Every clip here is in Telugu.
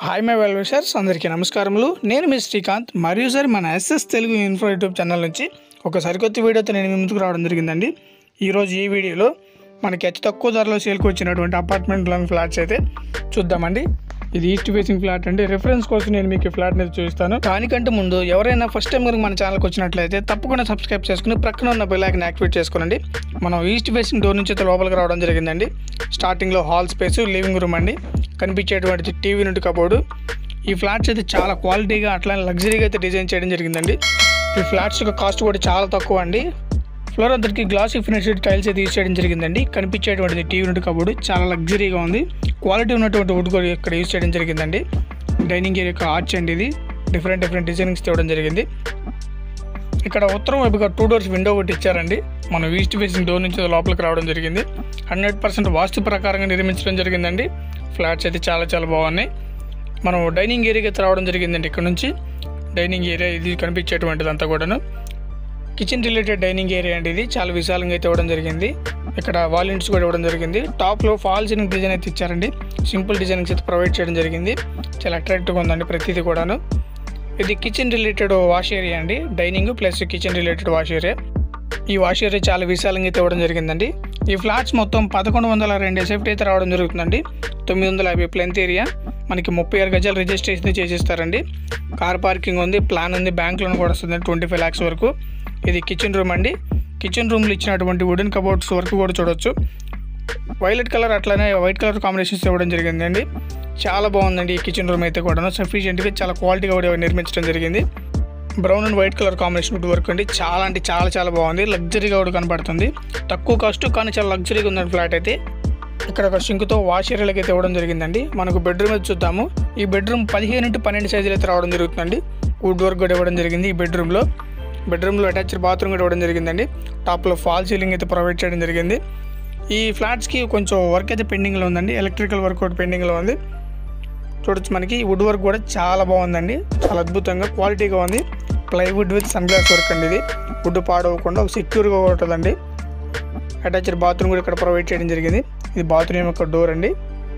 హాయ్ మై వెల్ విషర్స్ అందరికీ నమస్కారములు నేను మీ శ్రీకాంత్ మరియు సార్ మన SS Telugu info YouTube channel నుంచి ఒక సరికొత్త వీడియోతో నేను మీ ముందుకు రావడం జరిగిందండి ఈరోజు ఈ వీడియోలో మనకి అతి తక్కువ ధరలో సేల్కి వచ్చినటువంటి అపార్ట్మెంట్లోని ఫ్లాట్స్ అయితే చూద్దామండి ఇది ఈస్ట్ ఫేసింగ్ ఫ్లాట్ అండి రిఫరెన్స్ కోసం నేను మీకు ఈ ఫ్లాట్ అనేది చూపిస్తాను దానికంటే ముందు ఎవరైనా ఫస్ట్ టైం కనుక మన ఛానల్కి వచ్చినట్లయితే తప్పకుండా సబ్స్క్రైబ్ చేసుకుని ప్రక్కన ఉన్న బెల్ ఐకన్ యాక్టివేట్ చేసుకోనండి మనం ఈస్ట్ ఫేసింగ్ డోర్ నుంచి అయితే లోపలికి రావడం జరిగిందండి స్టార్టింగ్లో హాల్ స్పేస్ లివింగ్ రూమ్ అండి కనిపించేటువంటి టీవీ నుండి కబోర్డు ఈ ఫ్లాట్స్ అయితే చాలా క్వాలిటీగా అట్లా లగ్జరీగా అయితే డిజైన్ చేయడం జరిగిందండి ఈ ఫ్లాట్స్ యొక్క కాస్ట్ కూడా చాలా తక్కువ అండి ఫ్లోర్ అందరికి గ్లాసీ ఫినిషెడ్ టైల్స్ అయితే యూజ్ చేయడం జరిగిందండి కనిపించేటువంటిది టీవీ నుండి కబోర్డు చాలా లగ్జరీగా ఉంది క్వాలిటీ ఉన్నటువంటి వుడ్ కూడా ఇక్కడ యూజ్ చేయడం జరిగిందండి డైనింగ్ ఏరియా యొక్క ఆర్చ్ అండి ఇది డిఫరెంట్ డిఫరెంట్ డిజైనింగ్స్ తేవడం జరిగింది ఇక్కడ ఉత్తరం వైపుగా టూ డోర్స్ విండో ఒకటి ఇచ్చారండి మనం ఈస్ట్ ఫేసింగ్ డోర్ నుంచి లోపలికి రావడం జరిగింది హండ్రెడ్ పర్సెంట్ వాస్తు ప్రకారంగా నిర్మించడం జరిగిందండి ఫ్లాట్స్ అయితే చాలా చాలా బాగున్నాయి మనం డైనింగ్ ఏరియాకి అయితే రావడం జరిగిందండి ఇక్కడ నుంచి డైనింగ్ ఏరియా ఇది కనిపించేటువంటిది అంతా కూడాను కిచెన్ రిలేటెడ్ డైనింగ్ ఏరియా అండి ఇది చాలా విశాలంగా అయితే ఇవ్వడం జరిగింది ఇక్కడ వాలింట్స్ కూడా ఇవ్వడం జరిగింది టాప్లో ఫాల్ సీలింగ్ డిజైన్ అయితే ఇచ్చారండి సింపుల్ డిజైనింగ్స్ అయితే ప్రొవైడ్ చేయడం జరిగింది చాలా అట్రాక్టివ్గా ఉందండి ప్రతిదీ కూడాను ఇది కిచెన్ రిలేటెడ్ వాష్ ఏరియా అండి dining plus kitchen related wash area ఈ వాష్ ఏరియా చాలా విశాలంగా అయితే ఇవ్వడం జరిగిందండి ఈ ఫ్లాట్స్ మొత్తం పదకొండు వందల రెండు ఎస్ఎఫ్టీ అయితే రావడం జరుగుతుందండి తొమ్మిది వందల యాభై ప్లెంత్ ఏరియా మనకి ముప్పై ఆరు గజాలు రిజిస్ట్రేషన్ చేసిస్తారండి కార్ పార్కింగ్ ఉంది ప్లాన్ ఉంది బ్యాంక్ లోన్ కూడా వస్తుంది ట్వంటీ ఫైవ్ ల్యాక్స్ వరకు ఇది కిచెన్ రూమ్ అండి కిచెన్ రూమ్లో ఇచ్చినటువంటి వుడెన్ కబోర్డ్స్ వరకు కూడా చూడొచ్చు వైలెట్ కలర్ అట్లానే వైట్ కలర్ కాంబినేషన్స్ ఇవ్వడం జరిగిందండి చాలా బాగుందండి ఈ కిచెన్ రూమ్ అయితే కూడా సఫిషియెంట్గా చాలా క్వాలిటీగా కూడా నిర్మించడం జరిగింది brown and white colour combination wood work అండి చాలా అంటే చాలా చాలా బాగుంది లగ్జరీగా కూడా కనపడుతుంది తక్కువ కాస్ట్ కానీ చాలా లగ్జరీగా ఉందండి ఫ్లాట్ అయితే ఇక్కడ ఒక సింక్తో వాష్ ఏరియాలకి అయితే ఇవ్వడం జరిగిందండి మనకు బెడ్రూమ్ అయితే చూద్దాము ఈ బెడ్రూమ్ పదిహేను ఇంటూ పన్నెండు సైజులు అయితే రావడం జరుగుతుందండి వుడ్ వర్క్ కూడా ఇవ్వడం జరిగింది ఈ బెడ్రూమ్లో బెడ్రూమ్లో అటాచ్డ్ బాత్రూమ్ కూడా ఇవ్వడం జరిగిందండి టాప్లో ఫాల్ సీలింగ్ అయితే ప్రొవైడ్ చేయడం జరిగింది ఈ ఫ్లాట్స్కి కొంచెం వర్క్ అయితే పెండింగ్లో ఉందండి ఎలక్ట్రికల్ వర్క్ ఒకటి పెండింగ్లో ఉంది చూడొచ్చు మనకి వుడ్ వర్క్ కూడా చాలా బాగుందండి చాలా అద్భుతంగా క్వాలిటీగా ఉంది plywood with sun glass work అండి ఇది వుడ్ పాడవకుండా ఒక సెక్యూర్గా ఉంటుందండి అటాచ్డ్ బాత్రూమ్ కూడా ఇక్కడ ప్రొవైడ్ చేయడం జరిగింది ఇది బాత్రూమ్ యొక్క డోర్ అండి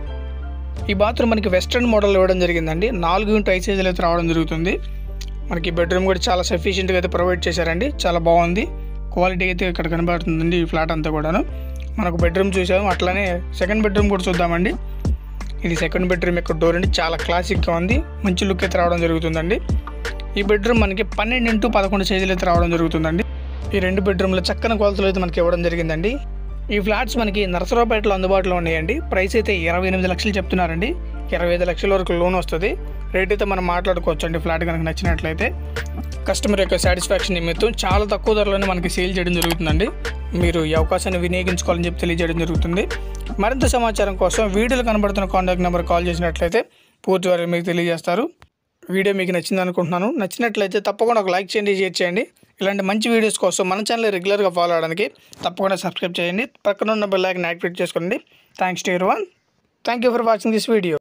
ఈ బాత్రూమ్ మనకి వెస్ట్రన్ మోడల్ ఇవ్వడం జరిగిందండి నాలుగు ఇంటూ ఐదు సైజులు అయితే రావడం జరుగుతుంది మనకి బెడ్రూమ్ కూడా చాలా సఫిషియెంట్గా అయితే ప్రొవైడ్ చేశారండి చాలా బాగుంది క్వాలిటీ అయితే ఇక్కడ కనబడుతుందండి ఈ ఫ్లాట్ అంతా కూడాను మనకు బెడ్రూమ్ చూసాము అట్లానే సెకండ్ బెడ్రూమ్ కూడా చూద్దామండి ఇది సెకండ్ బెడ్రూమ్ యొక్క డోర్ అండి చాలా క్లాసిక్గా ఉంది మంచి లుక్ అయితే రావడం జరుగుతుందండి ఈ బెడ్రూమ్ మనకి పన్నెండు ఇంటూ పదకొండు సైజులు అయితే రావడం జరుగుతుందండి ఈ రెండు బెడ్రూమ్లో చక్కని కొలతలు అయితే మనకి ఇవ్వడం జరిగిందండి ఈ ఫ్లాట్స్ మనకి నరసరావుపేటలో అందుబాటులో ఉన్నాయండి ప్రైస్ అయితే ఇరవై ఎనిమిది లక్షలు చెప్తున్నారండి ఇరవై ఐదు లక్షల వరకు లోన్ వస్తుంది రేట్ అయితే మనం మాట్లాడుకోవచ్చు అండి ఫ్లాట్ కనుక నచ్చినట్లయితే కస్టమర్ యొక్క సాటిస్ఫాక్షన్ నిమిత్తం చాలా తక్కువ ధరలోనే మనకి సేల్ చేయడం జరుగుతుందండి మీరు ఈ అవకాశాన్ని వినియోగించుకోవాలని చెప్పి తెలియజేయడం జరుగుతుంది మరింత సమాచారం కోసం వీడియోలో కనబడుతున్న కాంటాక్ట్ నెంబర్ కాల్ చేసినట్లయితే పూర్తి వారికి మీకు తెలియజేస్తారు వీడియో మీకు నచ్చింది అనుకుంటున్నాను నచ్చినట్లయితే తప్పకుండా ఒక లైక్ చేయండి షేర్ చేయండి ఇలాంటి మంచి వీడియోస్ కోసం మన ఛానల్ రెగ్యులర్గా ఫాలో అవడానికి తప్పకుండా సబ్స్క్రైబ్ చేయండి పక్కన ఉన్న బెల్ ఐకన్ యాక్టివేట్ చేసుకోండి thanks to everyone thank you for watching this video